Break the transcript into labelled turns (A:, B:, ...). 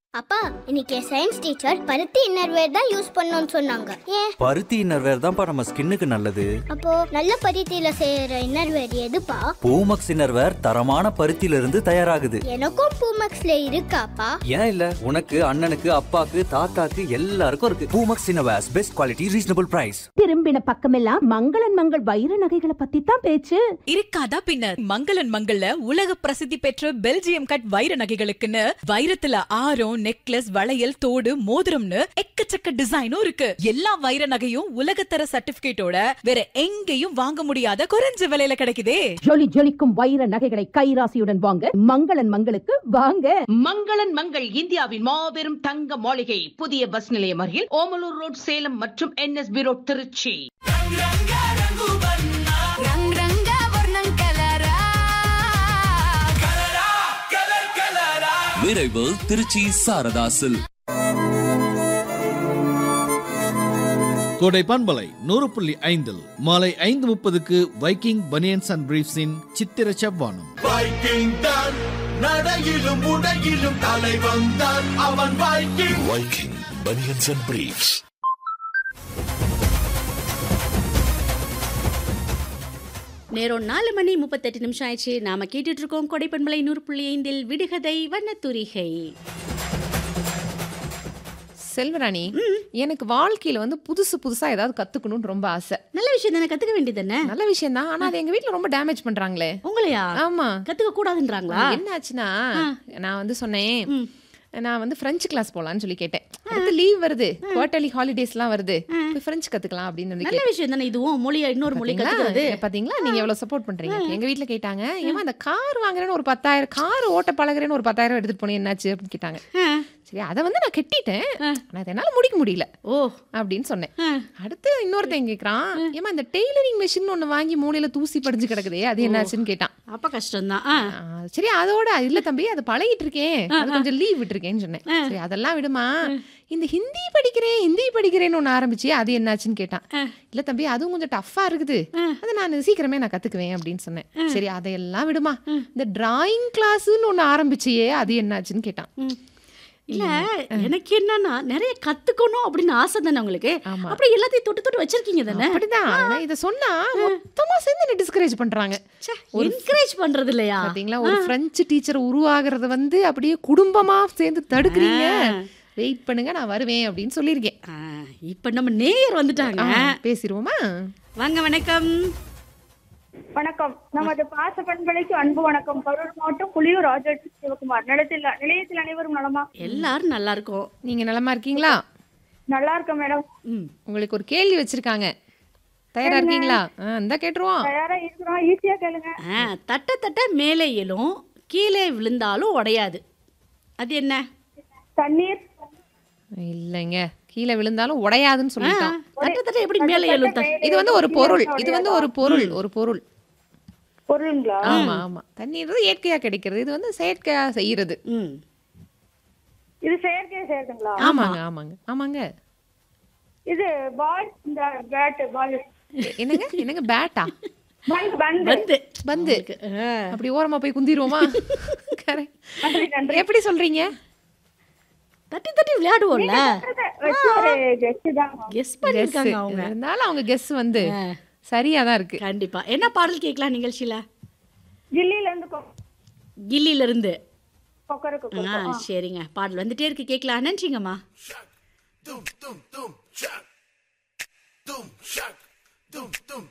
A: அப்பா இன்னைக்கு science teacher பருத்தி இன்னர்வேர் தான் யூஸ் பண்ணணும்னு சொன்னாங்க ஏன்
B: பருத்தி இன்னர்வேர் தான்ப்பா நம்ம ஸ்கின்னுக்கு நல்லது
A: அப்போ நல்ல பருத்தியில செய்யற இன்னர்வேர் எதுப்பா
B: பூமக்ஸ் இன்னர்வேர் தரமான பருத்தியில இருந்து தயாராகுது
A: எனக்கும் பூமக்ஸ்ல இருக்காப்பா
B: ஏன் இல்ல உனக்கு அண்ணனுக்கு அப்பாக்கு தாத்தாக்கு எல்லாருக்கும் இருக்கு Poomex innerwears best quality reasonable price
C: திரும்பின பக்கமெல்லாம் மங்களன் மங்கள் வைர நகைகளை பத்தி தான் பேச்சு
D: இருக்காதா பின்ன மங்களன் மங்கள்ல உலக பிரசித்தி பெற்ற பெல்ஜியம் கட் வைர நகைகளுக்குன்னு வைரத்துல ஆரம் நெக்லஸ் வளையல் தோடு மோதிரம்னு எக்கச்சக்க டிசைனும் இருக்கு எல்லா வைர நகையும் உலகத்தர சர்டிபிகேட்டோட வேற எங்கேயும் வாங்க முடியாத குறைஞ்ச விலையில கிடைக்குதே
C: ஜொலி ஜொலிக்கும் வைர நகைகளை கைராசியுடன் வாங்க மங்களன் மங்களுக்கு வாங்க
E: மங்களன் மங்கள் இந்தியாவின் மாபெரும் தங்க மாளிகை புதிய பஸ் நிலையம் அருகில் ஓமலூர் ரோட் சேலம் மற்றும் என்எஸ்பி ரோட் திருச்சி
F: రంగ్ రంగా వర్ణం కలరా
G: விரைவு திருச்சி சாரதாசில்
H: கோடை பண்பலை நூறு புள்ளி ஐந்தில் மாலை ஐந்து முப்பதுக்கு வைக்கிங் பனியன்ஸ் அண்ட் பிரீஃப்ஸின் சித்திர செவ்வானம்
I: வைக்கிங் தான் நடையிலும் உடையிலும் தலை வந்தான் அவன் Viking Viking banians and briefs
J: நேரம் நாலு மணி முப்பத்தெட்டு நிமிஷம் ஆயிடுச்சு நாம கேட்டுட்டு இருக்கோம் கொடைப்பண்பலை நூறு புள்ளி ஐந்தில் விடுகதை வண்ணத்துரிகை
K: செல்வராணி எனக்கு வாழ்க்கையில வந்து புதுசு புதுசா ஏதாவது கத்துக்கணும்னு ரொம்ப ஆசை
J: நல்ல விஷயம் தானே கத்துக்க வேண்டியது தானே
K: நல்ல விஷயம் தான் ஆனா அது எங்க வீட்ல ரொம்ப டேமேஜ் பண்றாங்களே
J: உங்களையா
K: ஆமா
J: கத்துக்க கூடாதுன்றாங்களா
K: என்ன ஆச்சுன்னா நான் வந்து சொன்னேன் நான் வந்து பிரெஞ்சு கிளாஸ் போலான்னு சொல்லி கேட்டேன் அடுத்து லீவ் வருது குவார்டர்லி ஹாலிடேஸ்லாம் வருது போய் பிரெஞ்சு கத்துக்கலாம் அப்படின்னு சொல்லி
J: நல்ல
K: கேட்டேன்.
J: விஷயம் தானே இதுவும் மொழியை இன்னொரு மொழி
K: பாத்தீங்களா?
J: கத்துக்கிறது
K: பாத்தீங்களா நீங்க எவ்வளவு சப்போர்ட் பண்றீங்க எங்க வீட்ல கேட்டாங்க ஏமா அந்த கார் வாங்குறேன்னு ஒரு பத்தாயிரம் கார் ஓட்ட பழகுறேன்னு ஒரு பத்தாயிரம் எடுத்துட்டு போனேன் என்னாச்சு அப்படின்னு கேட்டாங்க சரி அதை வந்து நான் கட்டிட்டேன் ஆனா அதை என்னால முடிக்க முடியல
J: ஓ
K: அப்படின்னு சொன்னேன் அடுத்து இன்னொருத்தன் கேக்குறான் ஏமா இந்த டெய்லரிங் மிஷின் ஒண்ணு வாங்கி மூலையில தூசி படிஞ்சு கிடக்குதே அது என்னாச்சுன்னு கேட்டான்
J: அப்ப கஷ்டம்தான்
K: ஆ, சரி அதோட இல்ல தம்பி அதை பழகிட்டு இருக்கேன் அது கொஞ்சம் லீவ் விட்டுருக்கேன்னு சொன்னேன் சரி அதெல்லாம் விடுமா இந்த ஹிந்தி படிக்கிறேன் ஹிந்தி படிக்கிறேன்னு ஒன்று ஆரம்பிச்சு அது என்னாச்சுன்னு கேட்டான் இல்ல தம்பி அதுவும் கொஞ்சம் டஃப்பா இருக்குது அதை நான் சீக்கிரமே நான் கத்துக்குவேன் அப்படின்னு சொன்னேன் சரி அதையெல்லாம் விடுமா இந்த டிராயிங் கிளாஸ்ன்னு ஒன்று ஆரம்பிச்சியே அது என்னாச்சுன்னு கேட்டான்
J: இல்ல எனக்கு என்னன்னா நிறைய கத்துக்கணும் அப்படின்னு ஆசை தானே உங்களுக்கு
K: ஆமா.
J: அப்படி எல்லாத்தையும் தொட்டு தொட்டு வச்சிருக்கீங்க தானே
K: அப்படிதான் ஆனா இதை சொன்னா மொத்தமா சேர்ந்து என்ன டிஸ்கரேஜ் பண்றாங்க
J: என்கரேஜ் பண்றது இல்லையா
K: பாத்தீங்களா ஒரு பிரெஞ்சு டீச்சர் உருவாகிறது வந்து அப்படியே குடும்பமா சேர்ந்து தடுக்கிறீங்க வெயிட் பண்ணுங்க நான் வருவேன் அப்படின்னு சொல்லியிருக்கேன்
J: ஆ, இப்ப நம்ம நேயர் வந்துட்டாங்க
K: ஆ, பேசிருவோமா
J: வாங்க வணக்கம்
L: வணக்கம் நமது பாச பண்பலைக்கு அன்பு வணக்கம் கரூர் மாவட்டம் புலியூர் ராஜாட்சி சிவகுமார் நிலத்தில் நிலையத்தில் அனைவரும் நலமா
J: எல்லாரும் நல்லா இருக்கும்
K: நீங்க நலமா இருக்கீங்களா
L: நல்லா இருக்கேன் மேடம்
J: ம்.
K: உங்களுக்கு ஒரு கேள்வி வச்சிருக்காங்க தயாரா இருக்கீங்களா ஆ, இந்தா கேட்டுருவோம்
L: தயாரா இருக்கிறோம் ஈஸியா கேளுங்க
J: ஆ, தட்ட தட்ட மேலே எழும் கீழே விழுந்தாலும் உடையாது அது என்ன
L: தண்ணீர்
K: இல்லைங்க கீழே விழுந்தாலும் உடையாதுன்னு சொல்லிட்டான்
J: தட்ட தட்ட எப்படி மேலே எழும் த-
K: இது வந்து ஒரு பொருள் இது வந்து ஒரு பொருள் ஒரு பொருள்
L: பொருளுங்களா
K: ஆமா ஆமா தண்ணீர் இயற்கையா கிடைக்கிறது இது வந்து செயற்கையா செய்யறது
J: ம்
L: இது செயற்கை செய்யறதுங்களா
K: ஆமாங்க ஆமாங்க ஆமாங்க
L: இது பால் இந்த பேட் பால்
K: எ- என்னங்க என்னங்க பேட்டா
L: பந்து பந்து
J: வந்து
K: பந்து
J: ஆ.
K: அப்படி ஓரமா போய் குந்திருவோமா Correct.
L: நன்றி நன்றி
K: எப்படி சொல்றீங்க
J: தட்டி தட்டி விளையாடுவோம்ல
L: வச்சு ஒரு கெஸ்ட் தான்
J: கெஸ்
K: Guess.
J: பண்ணிருக்காங்க அவங்க
K: இருந்தாலும் அவங்க கெஸ் வந்து சரியா தான் இருக்கு
J: கண்டிப்பா என்ன பாடல் கேட்கலாம் நிகழ்ச்சியில
L: கில்லியில இருந்து கொ-
J: கில்லில இருந்து
L: கொக்கருக்கு
J: ஆ சரிங்க பாடல் வந்துட்டே இருக்கு கேட்கலாம் நன்றிங்கம்மா
I: Dum dum dum, shak. Dum shak. Dum dum